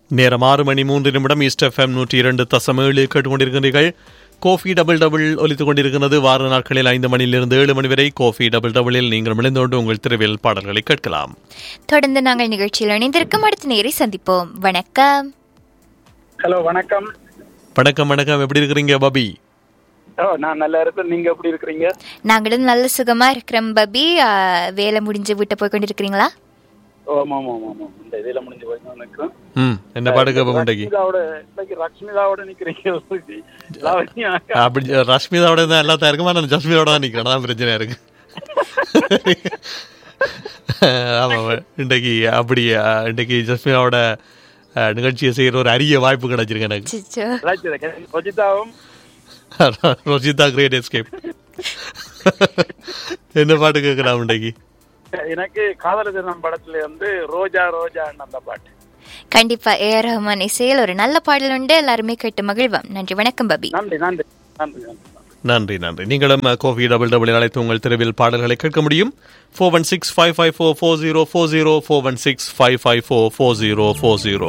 நேரம் ஆறு மணி மூன்று நிமிடம் ஈஸ்ட் எஃப்எம் நூற்றி இரண்டு தசம் ஏழு கேட்டுக்கொண்டிருக்கிறீர்கள் கோஃபி டபுள் டபுள் ஒலித்துக் கொண்டிருக்கிறது வார நாட்களில் ஐந்து மணியிலிருந்து ஏழு மணி வரை கோஃபி டபுள் டபுளில் நீங்கள் இணைந்தோடு உங்கள் திருவில் பாடல்களை கேட்கலாம் தொடர்ந்து நாங்கள் நிகழ்ச்சியில் இணைந்திருக்கும் அடுத்த நேரை சந்திப்போம் வணக்கம் ஹலோ வணக்கம் வணக்கம் வணக்கம் எப்படி இருக்கிறீங்க பபி ஓ நான் நல்லா இருக்கேன் நீங்க எப்படி இருக்கிறீங்க நாங்களும் நல்ல சுகமா இருக்கிறோம் பபி ஆ, வேலை முடிஞ்சு வீட்டை போய் கொண்டிருக்கிறீங்களா ஓ ஆமா ஆமா ஆமா ஆமா இந்த இதில் முடிஞ்சு போய் தான் நிற்கிறேன் ம் என்ன பாட்டு கேட்போம் இன்றைக்கு ரஷ்மிதாவோட இன்னைக்கு ரஷ்மிதாவோட நிக்கிறீங்க லாவண்யா அக்கா. அப்படி ரஷ்மிதாவோட தான் எல்லா இருக்குமா நான் ஜஸ்மிதாவோட தான் நிற்கிறேன் அதான் பிரச்சனை இருக்கு ஆமாம் இன்றைக்கு அப்படி அஹ், இன்றைக்கு ஜஸ்மிதாவோட அஹ், நிகழ்ச்சியை செய்கிற ஒரு அரிய வாய்ப்பு கிடைச்சிருக்கு எனக்கு சிச்சோ. ராஜிதா, ரஜிதாவும் ரோஜிதா கிரேட் எஸ்கேப் என்ன பாட்டு கேட்கலாம் இன்றைக்கு எனக்கு காதல தினம் படத்துல வந்து ரோஜா ரோஜான்னு அந்த பாட்டு கண்டிப்பா ஏ ஆர் ரஹ்மான் இசையில் ஒரு நல்ல பாடல் உண்டு எல்லாருமே கேட்டு மகிழ்வோம் நன்றி வணக்கம் பபி நன்றி நன்றி நன்றி நன்றி நன்றி நன்றி நீங்களும் கோஃபி டபுள் டபுள் அழைத்து உங்கள் தெருவில் பாடல்களை கேட்க முடியும் four one six five five four four zero four zero four one six five five four four zero four zero